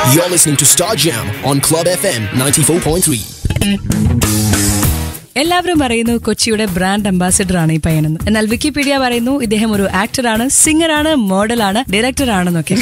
You're listening to Star Jam on Club FM 94.3. എല്ലാവരും പറയുന്നു കൊച്ചിയുടെ ബ്രാൻഡ് അംബാസിഡർ ആണ് ഈ പയ്യനെന്ന് എന്നാൽ വിക്കിപീഡിയ പറയുന്നു ഇദ്ദേഹം ഒരു ആക്ടറാണ് സിംഗറാണ് മോഡലാണ് ഡയറക്ടർ ആണെന്നൊക്കെ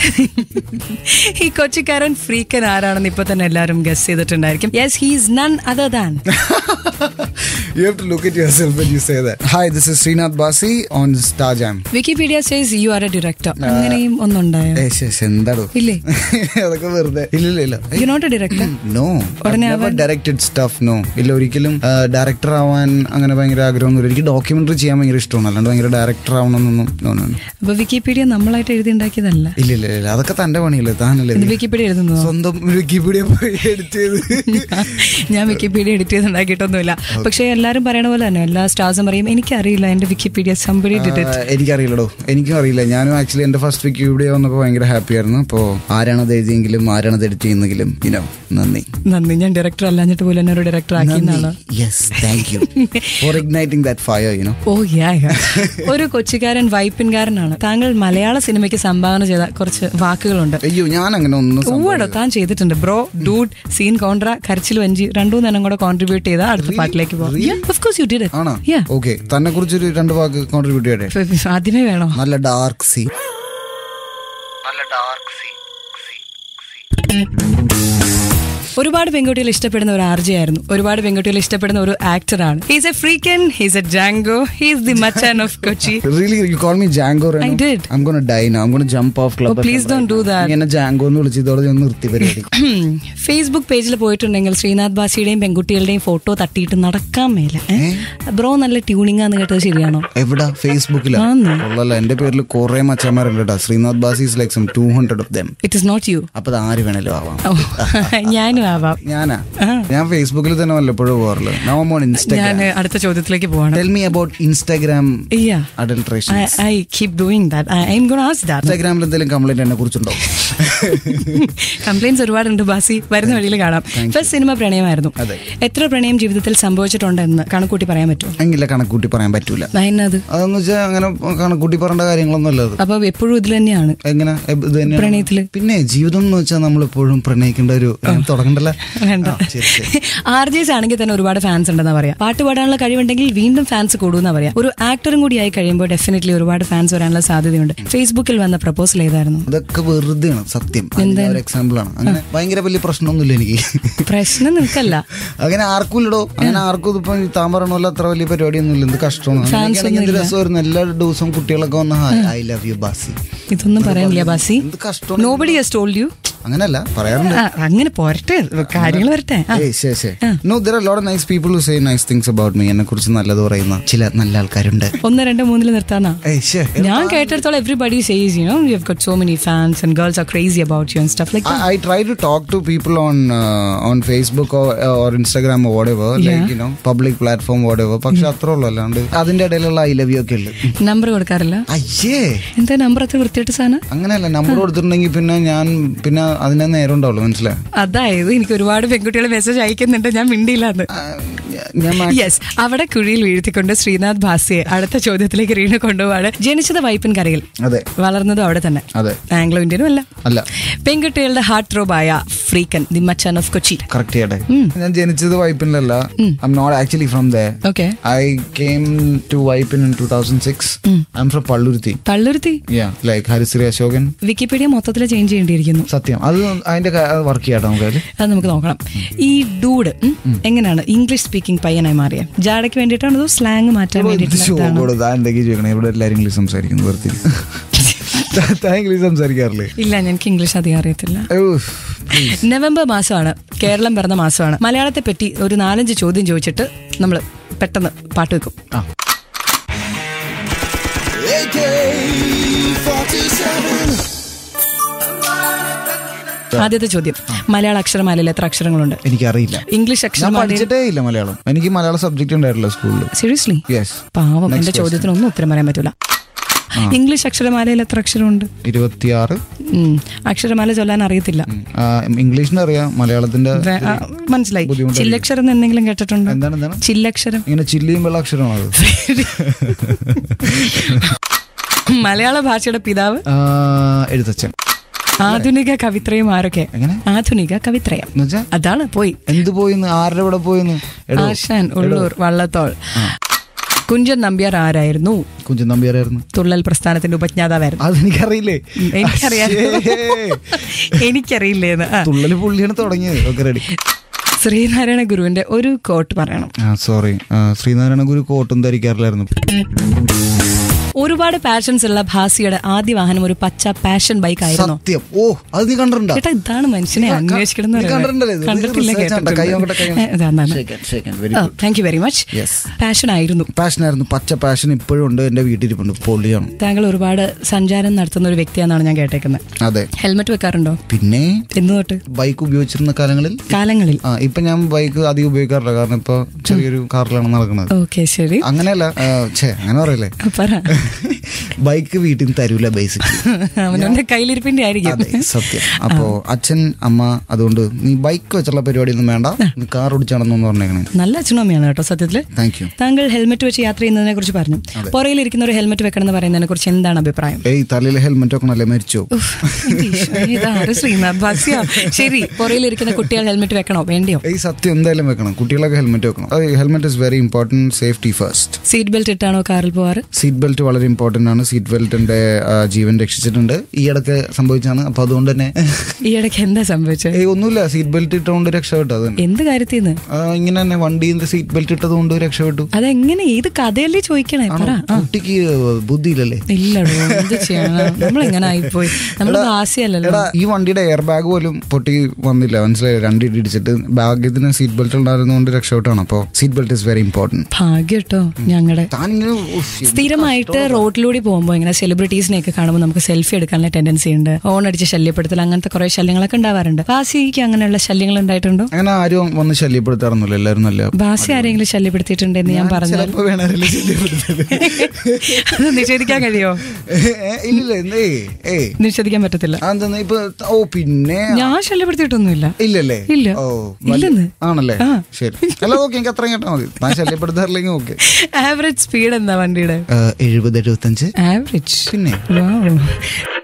ഈ കൊച്ചിക്കാരൻ ഫ്രീക്കൻ ആരാണെന്ന് ഇപ്പൊ തന്നെ എല്ലാവരും ഗസ് ചെയ്തിട്ടുണ്ടായിരിക്കും yes he's none other than You have to look at yourself when you say that. Hi, this is Srinath Basi on Star Jam. Wikipedia says you are a director അങ്ങനെയും ഒന്നുണ്ടായോ ഏ, ശ്ശെ, ശ്ശെ, എന്താടോ ഇല്ലേ അതൊക്കെ വെറുതെ ഇല്ല ഇല്ല you not a director no ഉടനെ അവൻ- ഡയറക്റ്റഡ് സ്റ്റഫ് നോ ഇല്ല ഒരിക്കലും ഡയറക്ടർ ആവാൻ അങ്ങനെ ഭയങ്കര ആഗ്രഹമൊന്നുമില്ല എനിക്ക് ഡോക്യുമെന്ററി ചെയ്യാൻ ഭയങ്കര ഇഷ്ടമാണ് അല്ലാണ്ട് ഭയങ്കര ഡയറക്ടർ ആവണമെന്നൊന്നും നോ നോ അപ്പൊ വിക്കിപീഡിയ നമ്മളായിട്ട് എഴുതി ഉണ്ടാക്കിയതല്ല ഇല്ല ഇല്ല ഇല്ല അതൊക്കെ തന്റെ പണിയല്ലേ താനല്ലേ ഇത് വിക്കിപീഡിയ എഴുതുന്നതോ സ്വന്തം വിക്കിപീഡിയ പോയി എഡിറ്റ് ചെയ്ത് ഞാൻ വിക്കിപീഡിയ എഡിറ്റ് ചെയ്ത് ഉണ്ടാക്കിയിട്ടൊന്നുമില്ല പക്ഷെ എല്ലാരും പറയണ പോലെ തന്നെ എല്ലാ സ്റ്റാർസും പറയും എനിക്കറിയില്ല എന്റെ വിക്കിപീഡിയ സംബടി ഡിഡ് ഇറ്റ് ആ, എനിക്കറിയില്ലടോ എനിക്കും അറിയില്ല ഞാനും ആക്ച്വലി എന്റെ ഫസ്റ്റ് വിക്കിപീഡിയ വന്നപ്പോൾ ഭയങ്കര ഹാപ്പി ആയിരുന്നു അപ്പോൾ ആരാണത് എഴുതിയെങ്കിലും ആരാണത് എഡിറ്റ് ചെയ്യുന്നെങ്കിലും യുനോ നന്ദി നന്ദി ഞാൻ ഡയറക്ടർ അല്ലാഞ്ഞിട്ട് പോലും എന്നെ ഒരു ഡയറക്ടർ ആക്കിയെന്നാണ് yes thank you for igniting that fire you know oh yeah yeah. ഒരു കൊച്ചിക്കാരൻ വൈപ്പിൻകാരനാണ് താങ്കൾ മലയാള സിനിമയ്ക്ക് സംഭാവന ചെയ്ത കുറച്ച് വാക്കുകളുണ്ട് അയ്യോ ഞാൻ അങ്ങനെ ഒന്നും സം- ഓടോ താൻ ചെയ്തിട്ടുണ്ട് ബ്രോ ഡൂഡ് സീൻ കോൺട്ര കരച്ചിൽ വഞ്ചി രണ്ടു നേരം കൂടെ കോൺട്രിബ്യൂട്ട് ചെയ്ത അടുത്ത പാട്ടിലേക്ക് പോകാം ഓഫ് കോഴ്സ് യു ഡിഡ് ആണോ യാ ഓക്കെ തന്നെ കുറിച്ച് ഒരു രണ്ട് വാക്ക് കോൺട്രിബ്യൂട്ട് ചെയ്യട്ടെ ആദ്യമേ വേണോ നല്ല ഡാർക്ക് സീ ഒരുപാട് പെൺകുട്ടികൾ ഇഷ്ടപ്പെടുന്ന ഒരു ആർജി ആയിരുന്നു ഒരുപാട് പെൺകുട്ടികൾ ഇഷ്ടപ്പെടുന്ന ഒരു ആക്ടറാണ് ഹീസ് എ ഫ്രീക്കൻ ഹീസ് എ ജാങ്കോ ഹീസ് ദി മച്ചാൻ of Kochi really you call me ജാങ്കോ I did. I'm gonna die now I'm gonna jump off Oh, club please don't do that. എന്നെ ജാങ്കോ എന്ന് വിളിച്ച് ഇതോടെ ഞാൻ നിർത്തി പരിപാടി ഫേസ്ബുക്ക് പേജിൽ പോയിട്ടുണ്ടെങ്കിൽ ശ്രീനാഥ് ബാസിയുടെയും പെൺകുട്ടികളുടെയും ഫോട്ടോ തട്ടിയിട്ട് നടക്കാൻ മേല ബ്രോ നല്ല ട്യൂണിംഗ് ആന്ന് കേട്ടത് ശരിയാണോ എവിടാ ഫേസ്ബുക്കിലാ ആന്ന്. ഉള്ളല്ല എന്റെ പേരിൽ കുറെ മച്ചന്മാരുണ്ട് കേട്ടോ Sreenath Bhasi is like some two hundred of them it is not you അപ്പൊ അത് ആര് വേണേലും ആവാം ഞാനും ആവാം ഞാനാ ഞാൻ ഫേസ്ബുക്കിൽ തന്നെ വല്ലപ്പോഴും പോകാറുള്ളത് നോ ഓൺ ഞാൻ ഇൻസ്റ്റാഗ്രാം അടുത്ത ചോദ്യത്തിലേക്ക് പോവാണ് tell me about Instagram Yeah. Adulteration I, I keep doing that. I, I'm going to ask that. ഇൻസ്റ്റാഗ്രാമിൽ എന്തെങ്കിലും കംപ്ലൈന്റ് എന്നെ കുറിച്ചുണ്ടോ കംപ്ലൈൻസ് ഒരുപാടുണ്ട് ബാസി വരുന്ന വഴിയിൽ കാണാം ഫസ്റ്റ് സിനിമ പ്രണയമായിരുന്നു അതെ. എത്ര പ്രണയം ജീവിതത്തിൽ സംഭവിച്ചിട്ടുണ്ടെന്ന് കണക്കൂട്ടി പറയാൻ പറ്റുമോ എങ്കിലെ കണക്കൂട്ടി പറയാൻ പറ്റൂല അതിനത് അതെന്ന് വെച്ചാൽ അങ്ങനെ കണക്കൂട്ടി പറയേണ്ട കാര്യങ്ങളൊന്നും അല്ല അത് അപ്പൊ എപ്പോഴും ഇതിൽ തന്നെയാണ് എങ്ങനെ എ- ഇത് തന്നെയാണ്. പ്രണയത്തില്? പിന്നെ ജീവിതം എന്ന് വെച്ചാൽ നമ്മൾ എപ്പോഴും പ്രണയിക്കേണ്ട ഒരു തുടങ്ങണ്ടല്ല വേണ്ട ആ, ശരി, ശരി. ആർ ജെസ് ആണെങ്കിൽ തന്നെ ഒരുപാട് ഫാൻസ് ഉണ്ടെന്നാ പറയാം പാട്ട് പാടാനുള്ള കഴിവുണ്ടെങ്കിൽ വീണ്ടും ഫാൻസ് കൂടുമെന്നാ പറയാം ഒരു ആക്ടറും കൂടി ആയി കഴിയുമ്പോൾ ഡെഫിനറ്റ്ലി ഒരുപാട് ഫാൻസ് വരാനുള്ള സാധ്യതയുണ്ട് ഫേസ്ബുക്കിൽ വന്ന പ്രപ്പോസൽ ഏതായിരുന്നു അതൊക്കെ വെറുതെയാണ് സത്യം അതിന്റെ ഒരു എക്സാമ്പിൾ ആണ് അങ്ങനെ ഭയങ്കര വലിയ പ്രശ്നമൊന്നുമില്ല എനിക്ക് പ്രശ്നം നിൽക്കല്ല അങ്ങനെ ആർക്കും ഇല്ലടോ അങ്ങനെ ആർക്കും ഇതിപ്പോ ഈ താൻ പറയണ പോലെ അത്ര വലിയ പരിപാടിയൊന്നും ഇല്ല എന്ത് കഷ്ടമാണ് അങ്ങനെയൊക്കെയാണെങ്കിൽ എന്ത് രസമായിരുന്നു എല്ലാ ദിവസവും കുട്ടികളൊക്കെ വന്ന് ഐ ലവ് യു ബാസി ഇതൊന്നും പറയാനില്ല ബാസി എന്ത് കഷ്ടമാണ് നോബഡി ഹസ് ടോൾഡ് യു അങ്ങനല്ല പറയാറുണ്ട് അങ്ങനെ പോരട്ടെ കാര്യങ്ങൾ വരട്ടെ ആ. ഏയ് ശരി ശരി no there are lot nice people who say nice things about me എന്നെ കുറിച്ച് നല്ലത് പറയുന്ന ചില നല്ല ആൾക്കാരുണ്ട് ഒന്ന് രണ്ട് മൂന്നിൽ നിർത്താന്നാ ഏയ് ശ്ശേ. ഞാൻ കേട്ടിടത്തോളം everybody says you know you have got so many fans and girls are crazy about you and stuff like I, I try to talk to people on uh, on Facebook or, or Instagram or whatever, like you know, public platform, whatever. പക്ഷെ അത്ര ഉള്ളു അല്ലാണ്ട് അതിന്റെ ഇടയിലുള്ള I love you ഒക്കെ ഉള്ളു number കൊടുക്കാറില്ല അയ്യേ എന്താ നമ്പർ അത്ര വൃത്തിയായിട്ട് സാധനം അങ്ങനെയല്ല നമ്പർ കൊടുത്തിട്ടുണ്ടെങ്കിൽ പിന്നെ ഞാൻ പിന്നെ അതിനെ നേരം ഉണ്ടാവുള്ളൂ മനസ്സിലായോ അതായത് എനിക്ക് ഒരുപാട് പെൺകുട്ടികൾ മെസ്സേജ് അയക്കുന്നുണ്ട് ഞാൻ മിണ്ടിയില്ലാന്ന് ആ, ഞാൻ മാ- യെസ് അവിടെ കുഴിയിൽ വീഴ്ത്തിക്കൊണ്ട് ശ്രീനാഥ് ഭാസിയെ അടുത്ത ചോദ്യത്തിലേക്ക് റീന കൊണ്ടുപോവാണ് ജനിച്ചത് വൈപ്പിൻ കരയിൽ അതെ വളർന്നതും അവിടെ തന്നെ അതെ ആംഗ്ലോ ഇന്ത്യനും അല്ല അല്ല പെൺകുട്ടികളുടെ ഹാർട്ട് ത്രോബായ ഫ്രീക്കൻ ദി മച്ചാൻ ഓഫ് കൊച്ചി കറക്റ്റ് ചെയ്യട്ടെ ഞാൻ ജനിച്ചത് വൈപ്പിനിലല്ല I am not actually from the okay I came to Vypin in two thousand six I am from Palluruthy Palluruthy yeah like Harisree Ashokan Wikipedia മൊത്തത്തിൽ ചേഞ്ച് ചെയ്യേണ്ടിയിരിക്കുന്നു സത്യം അത് അതിന്റെ വർക്ക് ചെയ്യാട്ടോ നമുക്ക് അതില് അത് നമുക്ക് നോക്കണം ഈ ഡൂഡ് ഉം, എങ്ങനെയാണ് ഇംഗ്ലീഷ് സ്പീക്കിംഗ് പയ്യനായി മാറിയ ജാടയ്ക്ക് വേണ്ടിയിട്ടാണോ അതോ സ്ലാങ് മാറ്റാൻ വേണ്ടിയിട്ടാണ് എന്തൊക്കെയാ ചോദിക്കണം ഇവിടെ എല്ലാരും ഇംഗ്ലീഷ് സംസാരിക്കുന്നു വെറുതെ താൻ ഇംഗ്ലീഷ് സംസാരിക്കാറില്ലേ ഇല്ല എനിക്ക് ഇംഗ്ലീഷ് അധികം അറിയത്തില്ല ഉഫ്, please. നവംബർ മാസമാണ് കേരളം പിറന്ന മാസമാണ് മലയാളത്തെ പറ്റി ഒരു നാലഞ്ച് ചോദ്യം ചോദിച്ചിട്ട് നമ്മൾ പെട്ടെന്ന് പാട്ട് വെക്കും ആ. ആദ്യത്തെ ചോദ്യം മലയാള അക്ഷരമാലയിൽ എത്ര അക്ഷരങ്ങളുണ്ട് എനിക്കറിയില്ല ഇംഗ്ലീഷ് ഞാൻ അക്ഷരമാലയിൽ പഠിച്ചിട്ടേ ഇല്ല മലയാളം എനിക്ക് മലയാളം സബ്ജക്ട് ഉണ്ടായിട്ടില്ല സ്കൂളിൽ സീരിയസ്ലി യെസ് പാവം Next എന്റെ question. ചോദ്യത്തിനൊന്നും ഉത്തരം പറയാൻ പറ്റൂല ഇംഗ്ലീഷ് അക്ഷരമാലയിൽ എത്ര അക്ഷരമുണ്ട് ഇരുപത്തിയാറ് ഉം. അക്ഷരമാല ചൊല്ലാൻ അറിയത്തില്ല ആ, ഇംഗ്ലീഷിന് അറിയാം മലയാളത്തിന്റെ വേ- ആ, മനസ്സിലായി ബുദ്ധിമുട്ടായിരിക്കും. ചില്ലക്ഷരം എന്ന് എന്തെങ്കിലും കേട്ടിട്ടുണ്ടോ എന്താണ് എന്താണ് ചില്ലക്ഷരം ഇങ്ങനെ ചില്ലിയും വെള്ള അക്ഷരമാണ് അത് മലയാള ഭാഷയുടെ പിതാവ് ആ, എഴുത്തച്ഛൻ ആധുനിക കവിത്രയം ആരൊക്കെ എങ്ങനെ? ആധുനിക കവിത്രയം എന്നുവെച്ചാ അതാണ് പോയി എന്ത് പോയിന്ന് ആരുടെ ഇവിടെ പോയിന്ന് എടോ ആശാൻ ഉള്ളൂർ വള്ളത്തോൾ കുഞ്ചൻ നമ്പ്യാർ ആരായിരുന്നു കുഞ്ചൻ നമ്പ്യാരായിരുന്നു തുള്ളൽ പ്രസ്ഥാനത്തിന്റെ ഉപജ്ഞാതാവായിരുന്നു അതെനിക്കറിയില്ലേ എനിക്കറിയാം ശ്ശേ. എനിക്കറിയില്ലേന്ന് ആ. തുള്ളല് പുള്ളിയാണ് തുടങ്ങിയത് ഓക്കെ റെഡി ശ്രീനാരായണ ഗുരുവിന്റെ ഒരു കോട്ട് പറയണം ആ സോറി ശ്രീനാരായണ ഗുരു കോട്ടും ധരിക്കാറില്ലായിരുന്നു ഒരുപാട് പാഷൻസ് ഉള്ള ഭാസിയുടെ ആദ്യ വാഹനം ഒരു പച്ച പാഷൻ ബൈക്ക് ആയിരുന്നു സത്യം ഓ അത് നീ കണ്ടിട്ടുണ്ടോ ചേട്ടാ ഇതാണ് മനുഷ്യനെ ക- അന്വേഷിക്കണം എന്ന് നീ കണ്ടിട്ടുണ്ടല്ലേ പറയുന്നത്. ഇത്? കണ്ടിട്ടില്ല research ആണ്. കൈ നോക്കട്ടെ, കൈ നോക്കട്ടെ. Very good thank you very much Yes. Passion ആയിരുന്നു പാഷൻ ആയിരുന്നു പച്ച പാഷൻ ഇപ്പോഴും ഉണ്ട് എന്റെ വീട്ടിലിരിപ്പുണ്ട് പൊളിയാണ് താങ്കൾ ഒരുപാട് സഞ്ചാരം നടത്തുന്ന ഒരു വ്യക്തിയാണെന്നാണ് ഞാൻ കേട്ടേക്കുന്നത് അതെ ഹെൽമെറ്റ് വെക്കാറുണ്ടോ പിന്നെ എന്ന് തൊട്ട് ബൈക്ക് ഉപയോഗിച്ചിരുന്ന കാലങ്ങളിൽ കാലങ്ങളിൽ ആ ഇപ്പൊ ഞാൻ ബൈക്ക് അധികം ഉപയോഗിക്കാറില്ല കാരണം ഇപ്പൊ ചെറിയൊരു കാറിലാണ് നടക്കുന്നത് ഓക്കെ ശരി അങ്ങനെയല്ല ആ, ഛേ അങ്ങനെ പറയല്ലേ പറ ബൈക്ക് വീട്ടിൽ നിന്ന് തരൂല ബേസിക്കലി അവനവന്റെ കയ്യിലിരിപ്പിന്റെ ആയിരിക്കും അതെ സത്യം അപ്പോ അച്ഛൻ അമ്മ അതുകൊണ്ട് നീ ബൈക്ക് വെച്ചുള്ള പരിപാടി ഒന്നും വേണ്ട നീ കാർ ഓടിച്ചാണെന്നു പറഞ്ഞേക്കണേ നല്ല അച്ഛനും അമ്മയാണ് കേട്ടോ സത്യത്തില് താങ്ക് യു താങ്കൾ ഹെൽമെറ്റ് വെച്ച് യാത്ര ചെയ്യുന്നതിനെ കുറിച്ച് പറഞ്ഞു പുറയിൽ ഇരിക്കുന്ന ഒരു ഹെൽമെറ്റ് വെക്കണം എന്ന് പറയുന്നതിനെ കുറിച്ച് എന്താണ് അഭിപ്രായം ഏയ് തലയിൽ ഹെൽമെറ്റ് വെക്കണല്ലേ മരിച്ചോ ഉഫ്, എന്റെ ഈശോയെ, ഇതാര് ശ്രീനാഥ് ഭാസ്യ ശരി പുറയിൽ ഇരിക്കുന്ന കുട്ടികൾ ഹെൽമെറ്റ് വെക്കണോ വേണ്ടിയോ ഏയ് സത്യം എന്തായാലും വെക്കണം കുട്ടികളൊക്കെ ഹെൽമെറ്റ് വെക്കണം അത് helmet is very important safety first seat belt ഇട്ടാണോ കാറിൽ പോവാറ് സീറ്റ് ബെൽറ്റ് വളരെ ഇമ്പോർട്ടന്റ് ആണ് സീറ്റ് ബെൽറ്റിന്റെ ആ, ജീവൻ രക്ഷിച്ചിട്ടുണ്ട് ഈ ഇടയ്ക്ക് സംഭവിച്ചാണ് അപ്പൊ അതുകൊണ്ട് തന്നെ ഈ ഇടയ്ക്ക് എന്താ സംഭവിച്ചത് ഏയ് ഒന്നുമില്ല സീറ്റ് ബെൽറ്റ് ഇട്ടുകൊണ്ട് രക്ഷപ്പെട്ടു അത് തന്നെ എന്ത് കാര്യത്തിന്ന് ആ, ഇങ്ങനെ തന്നെ വണ്ടിന്റെ സീറ്റ് ബെൽറ്റ് ഇട്ടത് കൊണ്ട് രക്ഷപ്പെട്ടു അതെങ്ങനെ ഏത് കഥയല്ലേ ചോദിക്കണേ പറ ആ. കുട്ടിക്ക് ബുദ്ധിയില്ലല്ലേ ഇല്ലടോ എന്ത് ചെയ്യണം നമ്മളെങ്ങനെ ആയിപ്പോയി നമ്മൾ ഭാസ്യല്ലല്ലോ എടാ ഈ വണ്ടിയുടെ എയർ ബാഗ് പോലും പൊട്ടി വന്നില്ല മനസ്സിലായി രണ്ട് ഇടി ഇടിച്ചിട്ട് ഭാഗ്യത്തിന് സീറ്റ് ബെൽറ്റ് ഉണ്ടായിരുന്നതുകൊണ്ട് രക്ഷപ്പെട്ടാണ് അപ്പോൾ seat belt is very important ഭാഗ്യം കേട്ടോ ഞങ്ങളുടെ താൻ ഇങ്ങനെ ഉഫ്, എന്ത് സ്ഥിരമായിട്ട് റോഡിലൂടെ പോകുമ്പോൾ ഇങ്ങനെ സെലിബ്രിറ്റീസിനെയൊക്കെ കാണുമ്പോൾ നമുക്ക് സെൽഫി എടുക്കാനുള്ള ടെൻഡൻസി ഉണ്ട് ഓൺ അടിച്ച് ശല്യപ്പെടുത്തൽ അങ്ങനത്തെ കുറെ ശല്യങ്ങളൊക്കെ ഉണ്ടാവാറുണ്ട് ബാസിക്ക് അങ്ങനെയുള്ള ശല്യങ്ങൾ ഉണ്ടായിട്ടുണ്ടോ അങ്ങനെ ആരും വന്ന് ശല്യപ്പെടുത്താറൊന്നുമില്ല എല്ലാവരും നല്ല ബാസി ആരെങ്കിലും ശല്യപ്പെടുത്തിയിട്ടുണ്ടെന്ന് ഞാൻ പറഞ്ഞു ചിലപ്പോ വേണമല്ലോ ശല്യപ്പെടുത്തത് അത് നിഷേധിക്കാൻ കഴിയോ ഏ, ഇല്ലില്ല എന്തേ ഏയ് നിഷേധിക്കാൻ പറ്റത്തില്ല അതെന്താ ഇപ്പൊ ഓ പിന്നെ ഞാൻ ശല്യപ്പെടുത്തിയിട്ടൊന്നുമില്ല ഇല്ലല്ലേ ഇല്ല. ഓ വലിയ- ഇല്ലെന്ന്. ആണല്ലേ ആ. ശരി അല്ല ഓക്കെ എനിക്ക് അത്രയും കേട്ടാ മതി താൻ ശല്യപ്പെടുത്താറില്ലെങ്കിൽ ഓക്കെ ആവറേജ് സ്പീഡ് എന്താ വണ്ടിയുടെ എഴുപത് എഴുപത്തഞ്ച് ആവറേജ് പിന്നെ Wow.